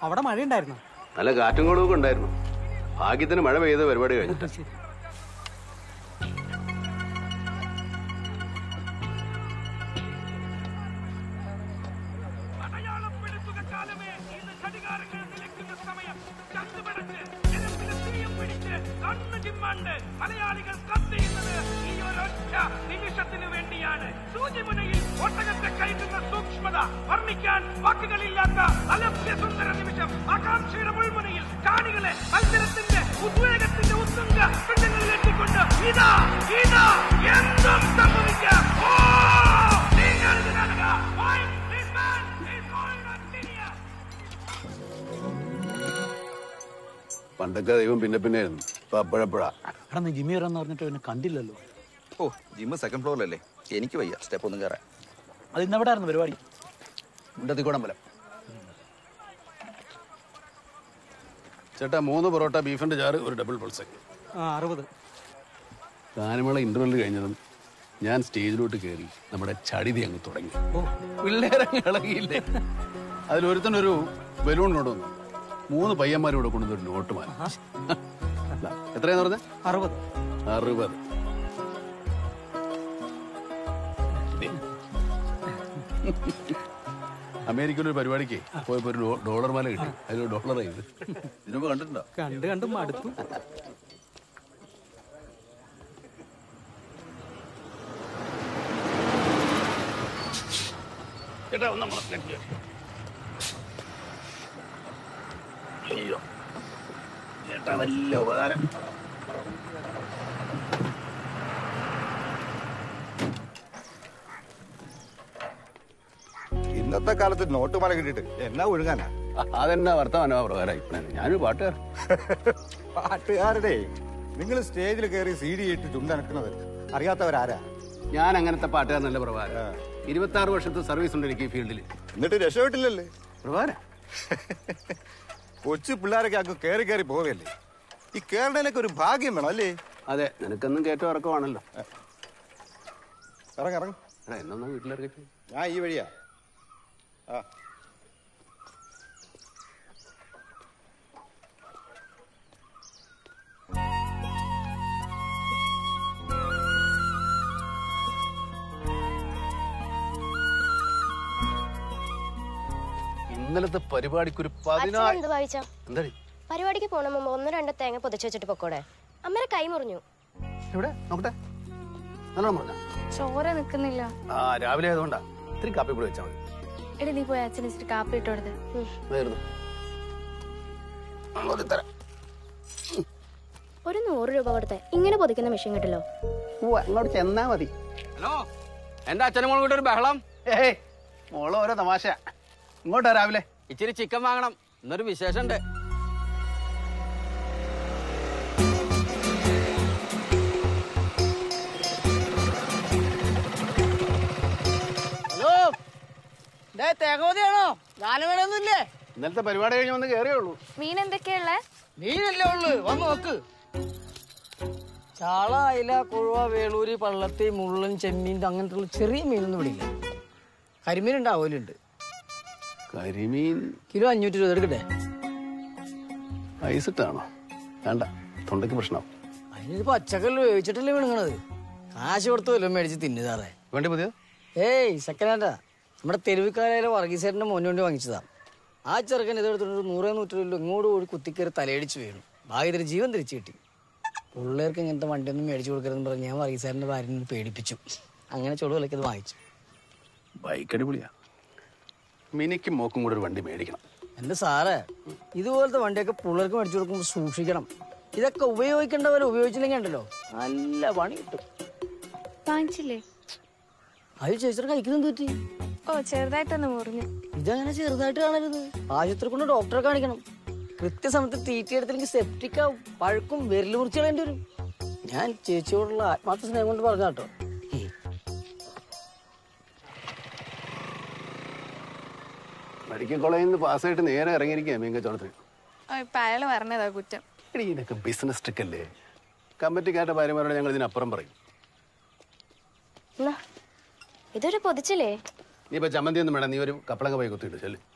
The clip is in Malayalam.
അവിടെ മഴയുണ്ടായിരുന്നു നല്ല കാറ്റും കൊടുവൊക്കെ ഉണ്ടായിരുന്നു ഭാഗ്യത്തിന് മഴ പെയ്ത പരിപാടി കഴിഞ്ഞിട്ട് കാലമേ ഇന്ന് ഘടികാരങ്ങൾ നിലയ്ക്കുന്ന സമയം ചന്തുപടച്ച് ജനത്തിന് തീയും പിടിച്ച് കണ്ണു ചിമ്മാണ്ട് മലയാളികൾ കത്തിയുന്നത് ഈ ഒരൊറ്റ നിമിഷത്തിനു വേണ്ടിയാണ് സൂചിമുനയിൽ ഒട്ടകത്തെ കയറ്റുന്ന സൂക്ഷ്മത വർണ്ണിക്കാൻ വാക്കുകളില്ലാത്ത അലഭ്യ സുന്ദര നിമിഷം ആകാംക്ഷയുടെ മുൾമുനയിൽ കാണികളെ മത്സരത്തിന്റെ ഉദ്വേഗത്തിന്റെ ഉത്തുംഗ കൃത്യങ്ങളിൽ എത്തിക്കൊണ്ട് ഇതാ ഇതാ എന്തും സംഭവിക്കാം ഓ നിങ്ങൾ ഇത് കാണുക Fight, this man is going on senior. പണ്ടൊക്കെ ദൈവം പിന്നെ പിന്നെ ആയിരുന്നു ഇപ്പൊ അപ്പോഴപ്പോഴാ എടാ നീ ജിമ്മി വരാന്ന് പറഞ്ഞിട്ട് പിന്നെ കണ്ടില്ലല്ലോ ഓ ജിമ്മ് സെക്കൻഡ് ഫ്ലോറിലല്ലേ എനിക്ക് വയ്യ സ്റ്റെപ്പ് ഒന്നും കയറാൻ അത് ഇന്നെവിടെ ആയിരുന്നു പരിപാടി മുണ്ടത്തിക്കോടമ്പലം ചേട്ടാ മൂന്ന് പൊറോട്ട ബീഫിന്റെ ചാറ് ഒരു ഡബിൾ പൾസ് ആ അറുപത് ഗാനമേള ഇന്റർവെൽ കഴിഞ്ഞതും ഞാൻ സ്റ്റേജിലോട്ട് കയറി നമ്മുടെ ചടിതി അങ്ങ് തുടങ്ങി പിള്ളേരങ്ങ് ഇളകിയില്ലേ അതിലൊരുത്തനൊരു ബലൂൺ കൊണ്ടുവന്നു മൂന്ന് പയ്യന്മാരോട് കൊണ്ടുവന്നൊരു നോട്ട് മാറി എത്രയാന്ന് പറഞ്ഞ അറുപത് അറുപത് അമേരിക്കയിൽ ഒരു പരിപാടിക്ക് പോയപ്പോ ഒരു ഡോ- ഡോളർ മാല കിട്ടി അതിൽ ഡോളർ ഇത് ഇതിനുമ്പ് കണ്ടിട്ടുണ്ടോ കണ്ട് കണ്ട് മടുത്തു ചേട്ടാ ഒന്ന് നമ്മളെ നെറ്റ് അയ്യോ ചേട്ടാ വലിയ ഉപകാരം ഇന്നത്തെ കാലത്ത് നോട്ട് മല കിട്ടിയിട്ട് എന്നാ ഒഴുകാനാ അതെന്നാ വർത്തമാനോ പ്രകാരമായി ഞാനൊരു പാട്ടുകാരൻ പാട്ടുകാരുടെ നിങ്ങൾ സ്റ്റേജിൽ കയറി സി ഡി ഇട്ട് ചുണ്ടനക്കുന്നത് അറിയാത്തവരാരാ ഞാൻ അങ്ങനത്തെ പാട്ടുകാരനല്ല പ്രഭാരം ഇരുപത്തി ആറ് വർഷത്തെ സർവീസ് ഉണ്ട് എനിക്ക് ഈ ഫീൽഡിൽ എന്നിട്ട് രക്ഷപ്പെട്ടില്ലല്ലേ പ്രഭാരം കൊച്ചു പിള്ളേരൊക്കെ അങ്ങ് കയറി കയറി പോവുകയല്ലേ ഈ കേരളനൊക്കെ ഒരു ഭാഗ്യം വേണം അല്ലേ അതെ നിനക്കെന്നും കയറ്റം ഇറക്കമാണല്ലോ ഇറങ്ങ ഇറങ്ങ എടാ എന്നൊന്നും വീട്ടിലിറക്കി ഞാൻ ഈ വഴിയാ ആ ഇന്നലത്തെ പരിപാടിക്ക് ഒരു അച്ഛൻ പതിനാല് എന്ത് ഭാവിച്ച എന്താ പരിപാടിക്ക് പോണ മുമ്പ് ഒന്ന് രണ്ട് തേങ്ങ പൊതിച്ചു വെച്ചിട്ട് പൊക്കോടെ അമ്മരെ കൈ മുറിഞ്ഞു എവിടെ നോക്കട്ടെ നല്ലോണം പറഞ്ഞ ചോര നിക്കുന്നില്ല ആ രാവിലെ ആയതുകൊണ്ടാ ഇത്തിരി കാപ്പി കൂടെ വെച്ചാൽ മതി എടി നീ പോയി അച്ഛൻ ഇച്ചിരി കാപ്പി ഇട്ട് കൊടുത്ത് വേറുന്നു അങ്ങോട്ട് തരാം ഒരു നൂറ് രൂപ കൊടുത്ത് ഇങ്ങനെ പൊതിക്കുന്ന മെഷീൻ കിട്ടല്ലോ ഓ അങ്ങോട്ട് ചെന്നാ മതി ഹലോ എന്റെ അച്ഛനും മോളും കൂടെ ഒരു ബഹളം ഏയ് മോള് ഓരോ തമാശ ഇങ്ങോട്ടാ രാവിലെ ഇച്ചിരി ചിക്കൻ വാങ്ങണം എന്നൊരു വിശേഷം ഉണ്ട് ഹലോ തേങ്ങോതിയാണോ ഗാനമേളൊന്നുമില്ലേ ഇന്നലത്തെ പരിപാടി കഴിഞ്ഞ് വന്ന് കയറിയേ ഉള്ളൂ മീൻ എന്തൊക്കെയുള്ളേ മീനല്ലേ ഉള്ളു വന്ന് നോക്ക് ചാള അയില കുഴുവ വേളൂരി പള്ളത്തി മുള്ളൻ ചെമ്മീൻ അങ്ങനത്തെ ഉള്ള ചെറിയ മീനൊന്നും ഇവിടെ ഇല്ല കരിമീൻ ഉണ്ടാവലുണ്ട് കരിമീൻ കിലോ അഞ്ഞൂറ്റി രൂപ എടുക്കട്ടെ ഐസിട്ടാണോ വേണ്ട തൊണ്ടയ്ക്ക് പ്രശ്നമാവും അതിനൊരു പച്ചക്കറിൽ വേവിച്ചിട്ടല്ലേ വീണുങ്ങണത് കാശ് കൊടുത്ത് വല്ലതും മേടിച്ച് തിന്നുതാറേ വേണ്ടി പുതിയ ഏയ് സെക്കൻഡ് ഹാൻഡാ നമ്മുടെ തെരുവിക്കാരായ വർഗീസേട്ടന്റെ മോന് വേണ്ടി വാങ്ങിച്ചതാ ആ ചെറുക്കൻ ഇതെടുത്തിട്ട് ഒരു നൂറേ നൂറ്റി രൂപ ഇങ്ങോട്ട് കൂടി കുത്തിക്കയറി തലയടിച്ച് വീണു ഭാഗ്യത്തിന് ജീവൻ തിരിച്ചു കിട്ടി പിള്ളേർക്ക് ഇങ്ങനത്തെ വണ്ടിയൊന്നും മേടിച്ചു കൊടുക്കരുതെന്ന് പറഞ്ഞ് ഞാൻ വർഗീസാറിന്റെ ഭാര്യനെ പേടിപ്പിച്ചു അങ്ങനെ ചുടു വിലക്കത് വാങ്ങിച്ചു ബൈക്ക് അടിപൊളിയാ മിനിക്കും മോക്കും കൂടെ ഒരു വണ്ടി മേടിക്കണം എന്റെ സാറേ ഇതുപോലത്തെ വണ്ടിയൊക്കെ പിള്ളേർക്ക് മേടിച്ചു കൊടുക്കുമ്പോൾ സൂക്ഷിക്കണം ഇതൊക്കെ ഉപയോഗിക്കേണ്ടവർ ഉപയോഗിച്ചില്ലെങ്കിൽ ഉണ്ടല്ലോ നല്ല പണി കിട്ടും വാങ്ങിച്ചില്ലേ അത് ചേച്ചിയുടെ കഴിക്കുന്നത് പറ്റി ഓ ചെറുതായിട്ടൊന്ന് മുറിഞ്ഞു ഇതങ്ങനെ ചെറുതായിട്ട് കാണരുത് ആശുപത്രി കൊണ്ട് ഡോക്ടറെ കാണിക്കണം കൃത്യസമയത്ത് തീറ്റിയെടുത്തില്ലെങ്കിൽ സെപ്റ്റിക് ആവും പഴക്കും വിരൽ മുറിച്ച് കളയേണ്ടി വരും ഞാൻ ചേച്ചിയോടുള്ള ആത്മാർത്ഥ സ്നേഹം കൊണ്ട് പറഞ്ഞ കേട്ടോ മെഡിക്കൽ കോളേജിൽ നിന്ന് പാസ്സായിട്ട് നേരെ ഇറങ്ങിയിരിക്കുക മീൻ കച്ചവടത്തിന് ഓ ഇപ്പൊ അയാള് പറഞ്ഞതാ കുറ്റം എടീ ഇതൊക്കെ ബിസിനസ് ട്രിക്കല്ലേ കമ്മിറ്റിക്കാരുടെ ഭാര്യമാരോട് ഞങ്ങൾ ഇതിനപ്പുറം പറയും എന്നാ, ഇതൊരു പൊതിച്ചില്ലേ നീ ഇപ്പൊ ചമ്മന്തി ഒന്നും വേണം നീ ഒരു കപ്പളങ്ങ പോയി കുത്തിയിട്ട് ചെല്ലു